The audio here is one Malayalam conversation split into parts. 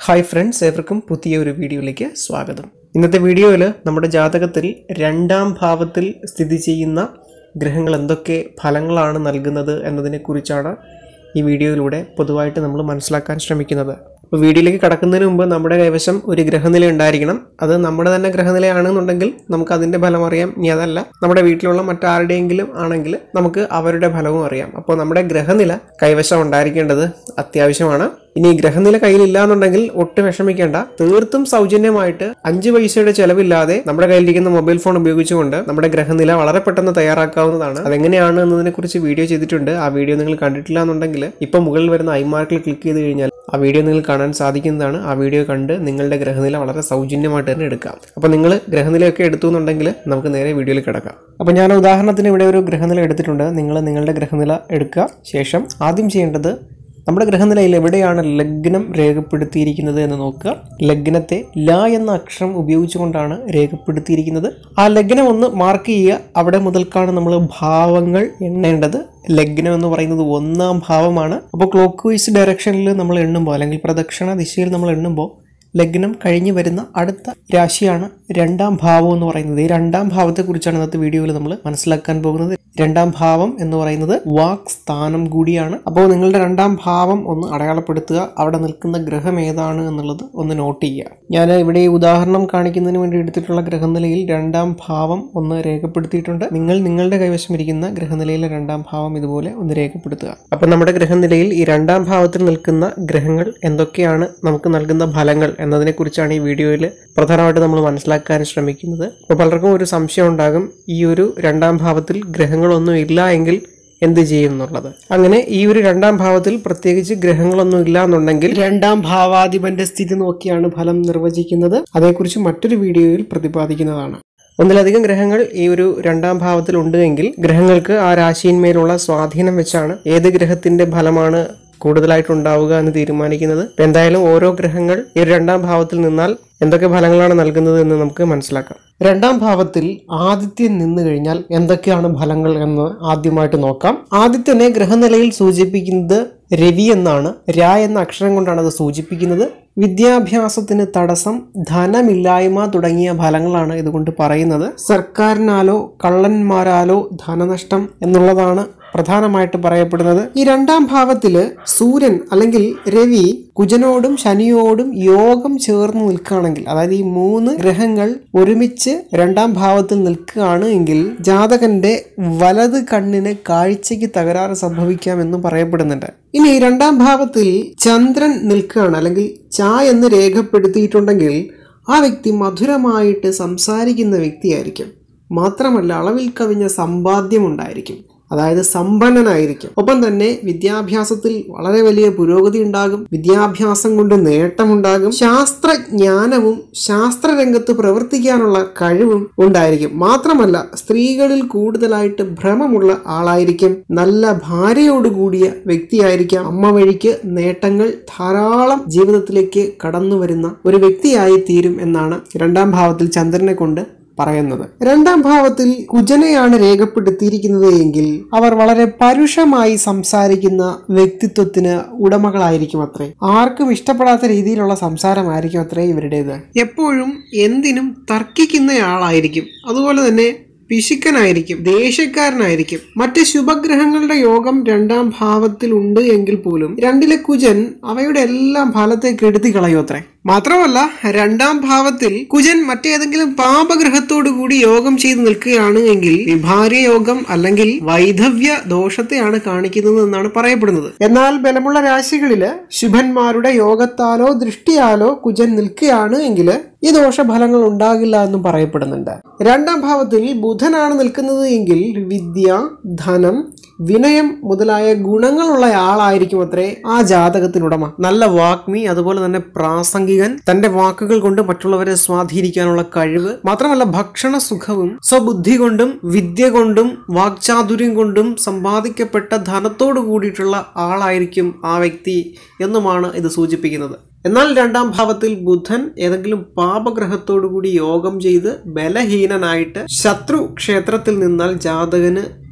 ഹായ് ഫ്രണ്ട്സ് ഏവർക്കും പുതിയ ഒരു വീഡിയോയിലേക്ക് സ്വാഗതം ഇന്നത്തെ വീഡിയോയിൽ നമ്മുടെ ജാതകത്തിൽ രണ്ടാം ഭാവത്തിൽ സ്ഥിതി ചെയ്യുന്ന ഗ്രഹങ്ങൾ എന്തൊക്കെ ഫലങ്ങളാണ് നൽകുന്നത് എന്നതിനെക്കുറിച്ചാണ് ഈ വീഡിയോയിലൂടെ പൊതുവായിട്ട് നമ്മൾ മനസ്സിലാക്കാൻ ശ്രമിക്കുന്നത് അപ്പോൾ വീഡിയോയിലേക്ക് കടക്കുന്നതിന് മുമ്പ് നമ്മുടെ കൈവശം ഒരു ഗ്രഹനില ഉണ്ടായിരിക്കണം അത് നമ്മുടെ തന്നെ ഗ്രഹനിലയാണെന്നുണ്ടെങ്കിൽ നമുക്ക് അതിൻ്റെ ഫലം അറിയാം ഇനി അതല്ല നമ്മുടെ വീട്ടിലുള്ള മറ്റാരുടെയെങ്കിലും ആണെങ്കിൽ നമുക്ക് അവരുടെ ഫലവും അറിയാം അപ്പോൾ നമ്മുടെ ഗ്രഹനില കൈവശം ഉണ്ടായിരിക്കേണ്ടത് അത്യാവശ്യമാണ് ഇനി ഗ്രഹനില കയ്യിലില്ല എന്നുണ്ടെങ്കിൽ ഒട്ടും വിഷമിക്കേണ്ട തീർത്തും സൗജന്യമായിട്ട് അഞ്ച് പൈസയുടെ ചെലവില്ലാതെ നമ്മുടെ കയ്യിലിരിക്കുന്ന മൊബൈൽ ഫോൺ ഉപയോഗിച്ചുകൊണ്ട് നമ്മുടെ ഗ്രഹനില വളരെ പെട്ടെന്ന് തയ്യാറാക്കാവുന്നതാണ് അതെങ്ങനെയാണ് എന്നതിനെ കുറിച്ച് വീഡിയോ ചെയ്തിട്ടുണ്ട് ആ വീഡിയോ നിങ്ങൾ കണ്ടിട്ടില്ല എന്നുണ്ടെങ്കിൽ ഇപ്പം മുകളിൽ വരുന്ന ഐമാർക്കിൽ ക്ലിക്ക് ചെയ്ത് കഴിഞ്ഞാൽ ആ വീഡിയോ നിങ്ങൾ കാണാൻ സാധിക്കുന്നതാണ് ആ വീഡിയോ കണ്ട് നിങ്ങളുടെ ഗ്രഹനില വളരെ സൗജന്യമായിട്ട് തന്നെ എടുക്കാം അപ്പോൾ നിങ്ങൾ ഗ്രഹനിലയൊക്കെ എടുത്തു എന്നുണ്ടെങ്കിൽ നമുക്ക് നേരെ വീഡിയോയിൽ കിടക്കാം അപ്പോൾ ഞാൻ ഉദാഹരണത്തിന് ഇവിടെ ഒരു ഗ്രഹനില എടുത്തിട്ടുണ്ട് നിങ്ങൾ നിങ്ങളുടെ ഗ്രഹനില എടുക്കുക ശേഷം ആദ്യം ചെയ്യേണ്ടത് നമ്മുടെ ഗ്രഹനിലയിൽ എവിടെയാണ് ലഗ്നം രേഖപ്പെടുത്തിയിരിക്കുന്നത് എന്ന് നോക്കുക ലഗ്നത്തെ ല എന്ന അക്ഷരം ഉപയോഗിച്ചുകൊണ്ടാണ് രേഖപ്പെടുത്തിയിരിക്കുന്നത് ആ ലഗ്നം ഒന്ന് മാർക്ക് ചെയ്യുക അവിടെ മുതൽക്കാണ് നമ്മൾ ഭാവങ്ങൾ എണ്ണേണ്ടത് ലഗ്നം എന്ന് പറയുന്നത് ഒന്നാം ഭാവമാണ് അപ്പോൾ ക്ലോക്ക് വൈസ് ഡയറക്ഷനിൽ നമ്മൾ എണ്ണുമ്പോൾ അല്ലെങ്കിൽ പ്രദക്ഷിണ ദിശയിൽ നമ്മൾ എണ്ണുമ്പോൾ ലഗ്നം കഴിഞ്ഞ് വരുന്ന അടുത്ത രാശിയാണ് രണ്ടാം ഭാവം എന്ന് പറയുന്നത് ഈ രണ്ടാം ഭാവത്തെക്കുറിച്ചാണ് ഇന്നത്തെ വീഡിയോയിൽ നമ്മൾ മനസ്സിലാക്കാൻ പോകുന്നത് രണ്ടാം ഭാവം എന്ന് പറയുന്നത് വാക് സ്ഥാനം കൂടിയാണ് അപ്പോൾ നിങ്ങളുടെ രണ്ടാം ഭാവം ഒന്ന് അടയാളപ്പെടുത്തുക അവിടെ നിൽക്കുന്ന ഗ്രഹം ഏതാണ് എന്നുള്ളത് ഒന്ന് നോട്ട് ചെയ്യുക ഞാൻ ഇവിടെ ഈ ഉദാഹരണം കാണിക്കുന്നതിന് വേണ്ടി എടുത്തിട്ടുള്ള ഗ്രഹനിലയിൽ രണ്ടാം ഭാവം ഒന്ന് രേഖപ്പെടുത്തിയിട്ടുണ്ട് നിങ്ങൾ നിങ്ങളുടെ കൈവശം ഇരിക്കുന്ന ഗ്രഹനിലയിലെ രണ്ടാം ഭാവം ഇതുപോലെ ഒന്ന് രേഖപ്പെടുത്തുക അപ്പം നമ്മുടെ ഗ്രഹനിലയിൽ ഈ രണ്ടാം ഭാവത്തിൽ നിൽക്കുന്ന ഗ്രഹങ്ങൾ എന്തൊക്കെയാണ് നമുക്ക് നൽകുന്ന ഫലങ്ങൾ എന്നതിനെക്കുറിച്ചാണ് ഈ വീഡിയോയിൽ പ്രധാനമായിട്ട് നമ്മൾ മനസ്സിലാക്കാൻ ശ്രമിക്കുന്നത് അപ്പോൾ പലർക്കും ഒരു സംശയം ഉണ്ടാകും ഈ ഒരു രണ്ടാം ഭാവത്തിൽ ഗ്രഹങ്ങളൊന്നും ഇല്ല എങ്കിൽ എന്ത് ചെയ്യും എന്നുള്ളത് അങ്ങനെ ഈ ഒരു രണ്ടാം ഭാവത്തിൽ പ്രത്യേകിച്ച് ഗ്രഹങ്ങളൊന്നും ഇല്ല എന്നുണ്ടെങ്കിൽ രണ്ടാം ഭാവാധിപന്റെ സ്ഥിതി നോക്കിയാണ് ഫലം നിർവചിക്കുന്നത് അതേക്കുറിച്ച് മറ്റൊരു വീഡിയോയിൽ പ്രതിപാദിക്കുന്നതാണ് ഒന്നിലധികം ഗ്രഹങ്ങൾ ഈ ഒരു രണ്ടാം ഭാവത്തിൽ ഉണ്ട് എങ്കിൽ ഗ്രഹങ്ങൾക്ക് ആ രാശിയിന്മേലുള്ള സ്വാധീനം വെച്ചാണ് ഏത് ഗ്രഹത്തിന്റെ ഫലമാണ് കൂടുതലായിട്ടുണ്ടാവുക എന്ന് തീരുമാനിക്കുന്നത് ഇപ്പൊ എന്തായാലും ഓരോ ഗ്രഹങ്ങൾ ഈ ഒരു രണ്ടാം ഭാവത്തിൽ നിന്നാൽ എന്തൊക്കെ ഫലങ്ങളാണ് നൽകുന്നത് എന്ന് നമുക്ക് മനസ്സിലാക്കാം രണ്ടാം ഭാവത്തിൽ ആദിത്യൻ നിന്ന് കഴിഞ്ഞാൽ എന്തൊക്കെയാണ് ഫലങ്ങൾ എന്ന് ആദ്യമായിട്ട് നോക്കാം ആദിത്യനെ ഗ്രഹനിലയിൽ സൂചിപ്പിക്കുന്നത് രവി എന്നാണ് രാ എന്ന അക്ഷരം കൊണ്ടാണ് അത് സൂചിപ്പിക്കുന്നത് വിദ്യാഭ്യാസത്തിന് തടസ്സം ധനമില്ലായ്മ തുടങ്ങിയ ഫലങ്ങളാണ് ഇതുകൊണ്ട് പറയുന്നത് സർക്കാരിനാലോ കള്ളന്മാരാലോ ധനനഷ്ടം എന്നുള്ളതാണ് പ്രധാനമായിട്ട് പറയപ്പെടുന്നത് ഈ രണ്ടാം ഭാവത്തില് സൂര്യൻ അല്ലെങ്കിൽ രവി കുജനോടും ശനിയോടും യോഗം ചേർന്ന് നിൽക്കുകയാണെങ്കിൽ അതായത് ഈ മൂന്ന് ഗ്രഹങ്ങൾ ഒരുമിച്ച് രണ്ടാം ഭാവത്തിൽ നിൽക്കുകയാണ് എങ്കിൽ ജാതകന്റെ വലത് കണ്ണിന് കാഴ്ചയ്ക്ക് തകരാറ് സംഭവിക്കാമെന്നും പറയപ്പെടുന്നുണ്ട് ഇനി രണ്ടാം ഭാവത്തിൽ ചന്ദ്രൻ നിൽക്കുകയാണ് അല്ലെങ്കിൽ ച എന്ന് രേഖപ്പെടുത്തിയിട്ടുണ്ടെങ്കിൽ ആ വ്യക്തി മധുരമായിട്ട് സംസാരിക്കുന്ന വ്യക്തിയായിരിക്കും മാത്രമല്ല അളവിൽ കവിഞ്ഞ സമ്പാദ്യം ഉണ്ടായിരിക്കും അതായത് സമ്പന്നനായിരിക്കും ഒപ്പം തന്നെ വിദ്യാഭ്യാസത്തിൽ വളരെ വലിയ പുരോഗതി ഉണ്ടാകും വിദ്യാഭ്യാസം കൊണ്ട് നേട്ടമുണ്ടാകും ശാസ്ത്രജ്ഞാനവും ശാസ്ത്രരംഗത്ത് പ്രവർത്തിക്കാനുള്ള കഴിവും ഉണ്ടായിരിക്കും മാത്രമല്ല സ്ത്രീകളിൽ കൂടുതലായിട്ട് ഭ്രമമുള്ള ആളായിരിക്കും നല്ല ഭാര്യയോടുകൂടിയ വ്യക്തിയായിരിക്കാം അമ്മ വഴിക്ക് നേട്ടങ്ങൾ ധാരാളം ജീവിതത്തിലേക്ക് കടന്നു വരുന്ന ഒരു വ്യക്തിയായി തീരും എന്നാണ് രണ്ടാം ഭാവത്തിൽ ചന്ദ്രനെ കൊണ്ട് പറയുന്നത് രണ്ടാം ഭാവത്തിൽ കുജനെയാണ് രേഖപ്പെടുത്തിയിരിക്കുന്നത് എങ്കിൽ അവർ വളരെ പരുഷമായി സംസാരിക്കുന്ന വ്യക്തിത്വത്തിന് ഉടമകളായിരിക്കും അത്രേ ആർക്കും ഇഷ്ടപ്പെടാത്ത രീതിയിലുള്ള സംസാരമായിരിക്കും അത്രേ ഇവരുടേത് എപ്പോഴും എന്തിനും തർക്കിക്കുന്നയാളായിരിക്കും അതുപോലെ തന്നെ പിശുക്കനായിരിക്കും ദേഷ്യക്കാരനായിരിക്കും മറ്റ് ശുഭഗ്രഹങ്ങളുടെ യോഗം രണ്ടാം ഭാവത്തിൽ ഉണ്ട് എങ്കിൽ പോലും രണ്ടിലെ കുജൻ അവയുടെ എല്ലാം ഫലത്തെ കെടുത്തി കളയും അത്രേ മാത്രമല്ല രണ്ടാം ഭാവത്തിൽ കുജൻ മറ്റേതെങ്കിലും പാപഗ്രഹത്തോടു കൂടി യോഗം ചെയ്ത് നിൽക്കുകയാണ് എങ്കിൽ വിഭാര്യ യോഗം അല്ലെങ്കിൽ വൈധവ്യ ദോഷത്തെയാണ് കാണിക്കുന്നത് എന്നാണ് പറയപ്പെടുന്നത് എന്നാൽ ബലമുള്ള രാശികളില് ശുഭന്മാരുടെ യോഗത്താലോ ദൃഷ്ടിയാലോ കുജൻ നിൽക്കുകയാണ് എങ്കിൽ ഈ ദോഷഫലങ്ങൾ ഉണ്ടാകില്ല എന്നും പറയപ്പെടുന്നുണ്ട് രണ്ടാം ഭാവത്തിൽ ബുധനാണ് നിൽക്കുന്നത് എങ്കിൽ വിദ്യ ധനം വിനയം മുതലായ ഗുണങ്ങളുള്ള ആളായിരിക്കും അത്രേ ആ ജാതകത്തിനുടമ നല്ല വാഗ്മി അതുപോലെ തന്നെ പ്രാസംഗികൻ തന്റെ വാക്കുകൾ കൊണ്ട് മറ്റുള്ളവരെ സ്വാധീനിക്കാനുള്ള കഴിവ് മാത്രമല്ല ഭക്ഷണ സുഖവും സ്വബുദ്ധി കൊണ്ടും വിദ്യ കൊണ്ടും വാക്ചാതുര്യം കൊണ്ടും സമ്പാദിക്കപ്പെട്ട ധനത്തോടു കൂടിയിട്ടുള്ള ആളായിരിക്കും ആ വ്യക്തി എന്നുമാണ് ഇത് സൂചിപ്പിക്കുന്നത് എന്നാൽ രണ്ടാം ഭാവത്തിൽ ബുധൻ ഏതെങ്കിലും പാപഗ്രഹത്തോടു കൂടി യോഗം ചെയ്ത് ബലഹീനനായിട്ട് ശത്രു ക്ഷേത്രത്തിൽ നിന്നാൽ ജാതകന്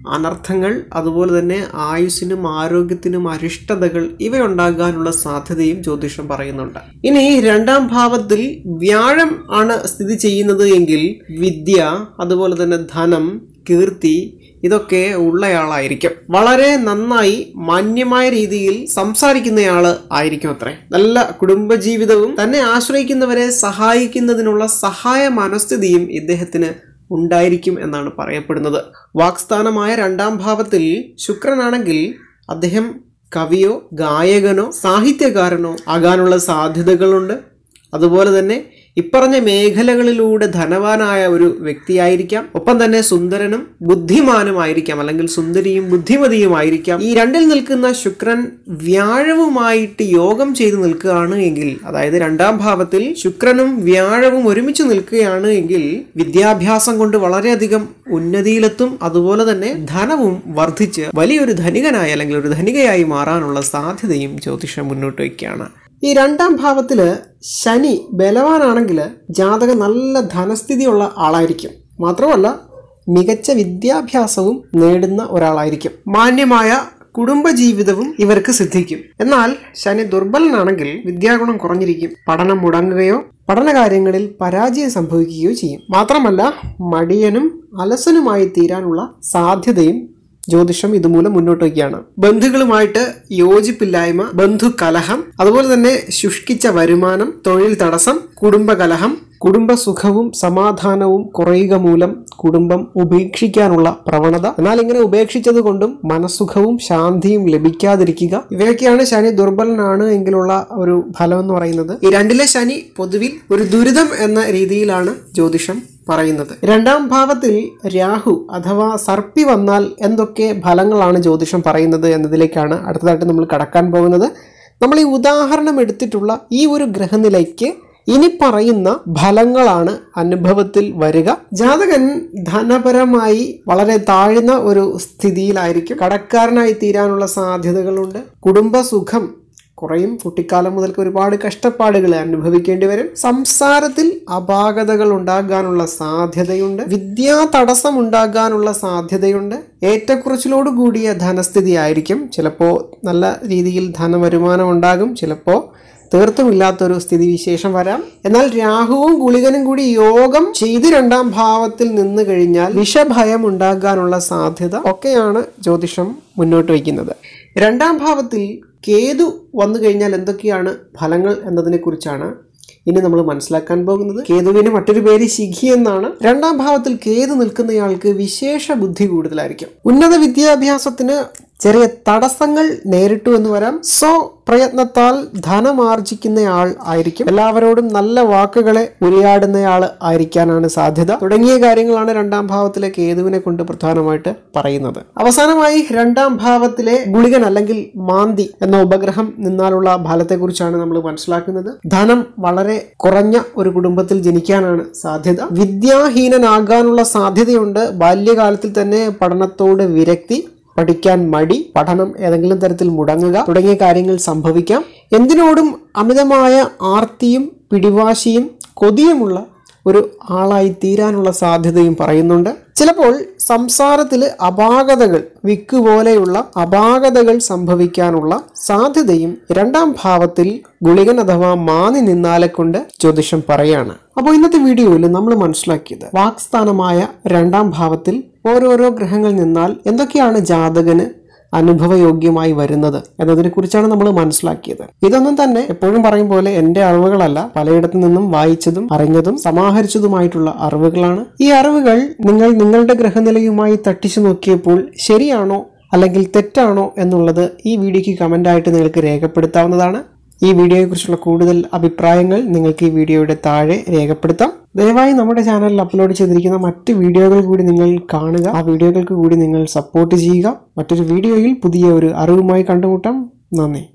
അനർത്ഥങ്ങൾ അതുപോലെ തന്നെ ആയുസ്സിനും ആരോഗ്യത്തിനും അരിഷ്ടതകൾ ഇവയുണ്ടാകാനുള്ള സാധ്യതയും ജ്യോതിഷം പറയുന്നുണ്ട് ഇനി രണ്ടാം ഭാവത്തിൽ വ്യാഴം ആണ് സ്ഥിതി ചെയ്യുന്നത് എങ്കിൽ വിദ്യ അതുപോലെ തന്നെ ധനം കീർത്തി ഇതൊക്കെ ഉള്ളയാളായിരിക്കും വളരെ നന്നായി മാന്യമായ രീതിയിൽ സംസാരിക്കുന്നയാള് ആയിരിക്കും അത്രേ നല്ല കുടുംബജീവിതവും തന്നെ ആശ്രയിക്കുന്നവരെ സഹായിക്കുന്നതിനുള്ള സഹായ മനസ്ഥിതിയും ഇദ്ദേഹത്തിന് ഉണ്ടായിരിക്കും എന്നാണ് പറയപ്പെടുന്നത് വാക്സ്ഥാനമായ രണ്ടാം ഭാവത്തിൽ ശുക്രനാണെങ്കിൽ അദ്ദേഹം കവിയോ ഗായകനോ സാഹിത്യകാരനോ ആകാനുള്ള സാധ്യതകളുണ്ട് അതുപോലെ തന്നെ ഇപ്പറഞ്ഞ മേഖലകളിലൂടെ ധനവാനായ ഒരു വ്യക്തിയായിരിക്കാം ഒപ്പം തന്നെ സുന്ദരനും ബുദ്ധിമാനുമായിരിക്കാം അല്ലെങ്കിൽ സുന്ദരിയും ബുദ്ധിമതിയുമായിരിക്കാം ഈ രണ്ടിൽ നിൽക്കുന്ന ശുക്രൻ വ്യാഴവുമായിട്ട് യോഗം ചെയ്തു നിൽക്കുകയാണ് എങ്കിൽ അതായത് രണ്ടാം ഭാവത്തിൽ ശുക്രനും വ്യാഴവും ഒരുമിച്ച് നിൽക്കുകയാണ് എങ്കിൽ വിദ്യാഭ്യാസം കൊണ്ട് വളരെയധികം ഉന്നതിയിലെത്തും അതുപോലെ തന്നെ ധനവും വർദ്ധിച്ച് വലിയൊരു ധനികനായി അല്ലെങ്കിൽ ഒരു ധനികയായി മാറാനുള്ള സാധ്യതയും ജ്യോതിഷം മുന്നോട്ട് വയ്ക്കുകയാണ് ഈ രണ്ടാം ഭാവത്തില് ശനി ബലവാനാണെങ്കിൽ ജാതകം നല്ല ധനസ്ഥിതിയുള്ള ആളായിരിക്കും മാത്രമല്ല മികച്ച വിദ്യാഭ്യാസവും നേടുന്ന ഒരാളായിരിക്കും മാന്യമായ കുടുംബജീവിതവും ഇവർക്ക് സിദ്ധിക്കും എന്നാൽ ശനി ദുർബലനാണെങ്കിൽ വിദ്യാഗുണം കുറഞ്ഞിരിക്കും പഠനം മുടങ്ങുകയോ പഠനകാര്യങ്ങളിൽ പരാജയം സംഭവിക്കുകയോ ചെയ്യും മാത്രമല്ല മടിയനും അലസനുമായി തീരാനുള്ള സാധ്യതയും ജ്യോതിഷം ഇതുമൂലം മുന്നോട്ട് വയ്ക്കുകയാണ് ബന്ധുക്കളുമായിട്ട് യോജിപ്പില്ലായ്മ ബന്ധു കലഹം അതുപോലെ തന്നെ ശുഷ്കിച്ച വരുമാനം തൊഴിൽ തടസ്സം കുടുംബകലഹം കുടുംബസുഖവും സമാധാനവും കുറയുക മൂലം കുടുംബം ഉപേക്ഷിക്കാനുള്ള പ്രവണത എന്നാൽ ഇങ്ങനെ ഉപേക്ഷിച്ചത് കൊണ്ടും മനസ്സുഖവും ശാന്തിയും ലഭിക്കാതിരിക്കുക ഇവയൊക്കെയാണ് ശനി ദുർബലനാണ് എങ്കിലുള്ള ഒരു ഫലം എന്ന് പറയുന്നത് ഈ രണ്ടിലെ ശനി പൊതുവിൽ ഒരു ദുരിതം എന്ന രീതിയിലാണ് ജ്യോതിഷം പറയുന്നത് രണ്ടാം ഭാവത്തിൽ രാഹു അഥവാ സർപ്പി വന്നാൽ എന്തൊക്കെ ഫലങ്ങളാണ് ജ്യോതിഷം പറയുന്നത് എന്നതിലേക്കാണ് അടുത്തതായിട്ട് നമ്മൾ കടക്കാൻ പോകുന്നത് നമ്മൾ ഈ ഉദാഹരണം എടുത്തിട്ടുള്ള ഈ ഒരു ഗ്രഹനിലയ്ക്ക് ഇനി പറയുന്ന ഫലങ്ങളാണ് അനുഭവത്തിൽ വരിക ജാതകൻ ധനപരമായി വളരെ താഴ്ന്ന ഒരു സ്ഥിതിയിലായിരിക്കും കടക്കാരനായി തീരാനുള്ള സാധ്യതകളുണ്ട് കുടുംബസുഖം കുറയും കുട്ടിക്കാലം മുതൽക്ക് ഒരുപാട് കഷ്ടപ്പാടുകൾ അനുഭവിക്കേണ്ടി വരും സംസാരത്തിൽ അപാകതകൾ ഉണ്ടാകാനുള്ള സാധ്യതയുണ്ട് വിദ്യാ തടസ്സം ഉണ്ടാകാനുള്ള സാധ്യതയുണ്ട് ഏറ്റക്കുറച്ചിലോട് കൂടിയ ധനസ്ഥിതി ആയിരിക്കും ചിലപ്പോൾ നല്ല രീതിയിൽ ധനവരുമാനം ഉണ്ടാകും ചിലപ്പോൾ തീർത്തുമില്ലാത്തൊരു സ്ഥിതിവിശേഷം വരാം എന്നാൽ രാഹുവും ഗുളികനും കൂടി യോഗം ചെയ്ത് രണ്ടാം ഭാവത്തിൽ നിന്ന് കഴിഞ്ഞാൽ വിഷഭയം ഉണ്ടാകാനുള്ള സാധ്യത ഒക്കെയാണ് ജ്യോതിഷം മുന്നോട്ട് വയ്ക്കുന്നത് രണ്ടാം ഭാവത്തിൽ കേതു വന്നു കഴിഞ്ഞാൽ എന്തൊക്കെയാണ് ഫലങ്ങൾ എന്നതിനെ കുറിച്ചാണ് ഇനി നമ്മൾ മനസ്സിലാക്കാൻ പോകുന്നത് കേതുവിന് മറ്റൊരു പേര് ശിഖി എന്നാണ് രണ്ടാം ഭാവത്തിൽ കേതു നിൽക്കുന്നയാൾക്ക് വിശേഷ ബുദ്ധി കൂടുതലായിരിക്കും ഉന്നത വിദ്യാഭ്യാസത്തിന് ചെറിയ തടസ്സങ്ങൾ നേരിട്ടു എന്ന് വരാം സോ പ്രയത്നത്താൽ ധനമാർജിക്കുന്നയാൾ ആയിരിക്കും എല്ലാവരോടും നല്ല വാക്കുകളെ ഉരിയാടുന്നയാൾ ആയിരിക്കാനാണ് സാധ്യത തുടങ്ങിയ കാര്യങ്ങളാണ് രണ്ടാം ഭാവത്തിലെ കേതുവിനെ കൊണ്ട് പ്രധാനമായിട്ട് പറയുന്നത് അവസാനമായി രണ്ടാം ഭാവത്തിലെ ഗുളികൻ അല്ലെങ്കിൽ മാന്തി എന്ന ഉപഗ്രഹം നിന്നാലുള്ള ഫലത്തെക്കുറിച്ചാണ് നമ്മൾ മനസ്സിലാക്കുന്നത് ധനം വളരെ കുറഞ്ഞ ഒരു കുടുംബത്തിൽ ജനിക്കാനാണ് സാധ്യത വിദ്യാഹീനനാകാനുള്ള സാധ്യതയുണ്ട് ബാല്യകാലത്തിൽ തന്നെ പഠനത്തോട് വിരക്തി പഠിക്കാൻ മടി പഠനം ഏതെങ്കിലും തരത്തിൽ മുടങ്ങുക തുടങ്ങിയ കാര്യങ്ങൾ സംഭവിക്കാം എന്തിനോടും അമിതമായ ആർത്തിയും പിടിവാശിയും കൊതിയുമുള്ള ഒരു ആളായി തീരാനുള്ള സാധ്യതയും പറയുന്നുണ്ട് ചിലപ്പോൾ സംസാരത്തിൽ അപാകതകൾ വിക്ക് പോലെയുള്ള അപാകതകൾ സംഭവിക്കാനുള്ള സാധ്യതയും രണ്ടാം ഭാവത്തിൽ ഗുളികൻ അഥവാ മാനി നിന്നാലെ കൊണ്ട് ജ്യോതിഷം പറയാണ് അപ്പോൾ ഇന്നത്തെ വീഡിയോയിൽ നമ്മൾ മനസ്സിലാക്കിയത് വാക്സ്ഥാനമായ രണ്ടാം ഭാവത്തിൽ ഓരോരോ ഗ്രഹങ്ങൾ നിന്നാൽ എന്തൊക്കെയാണ് ജാതകന് അനുഭവയോഗ്യമായി വരുന്നത് എന്നതിനെ കുറിച്ചാണ് നമ്മൾ മനസ്സിലാക്കിയത് ഇതൊന്നും തന്നെ എപ്പോഴും പറയും പോലെ എന്റെ അറിവുകളല്ല പലയിടത്തു നിന്നും വായിച്ചതും അറിഞ്ഞതും സമാഹരിച്ചതുമായിട്ടുള്ള അറിവുകളാണ് ഈ അറിവുകൾ നിങ്ങൾ നിങ്ങളുടെ ഗ്രഹനിലയുമായി തട്ടിച്ചു നോക്കിയപ്പോൾ ശരിയാണോ അല്ലെങ്കിൽ തെറ്റാണോ എന്നുള്ളത് ഈ വീഡിയോയ്ക്ക് കമൻ്റായിട്ട് നിങ്ങൾക്ക് രേഖപ്പെടുത്താവുന്നതാണ് ഈ വീഡിയോയെക്കുറിച്ചുള്ള കൂടുതൽ അഭിപ്രായങ്ങൾ നിങ്ങൾക്ക് ഈ വീഡിയോയുടെ താഴെ രേഖപ്പെടുത്താം ദയവായി നമ്മുടെ ചാനലിൽ അപ്ലോഡ് ചെയ്തിരിക്കുന്ന മറ്റ് വീഡിയോകൾ കൂടി നിങ്ങൾ കാണുക ആ വീഡിയോകൾക്ക് കൂടി നിങ്ങൾ സപ്പോർട്ട് ചെയ്യുക മറ്റൊരു വീഡിയോയിൽ പുതിയ ഒരു അറിവുമായി കണ്ടുമുട്ടാം നന്ദി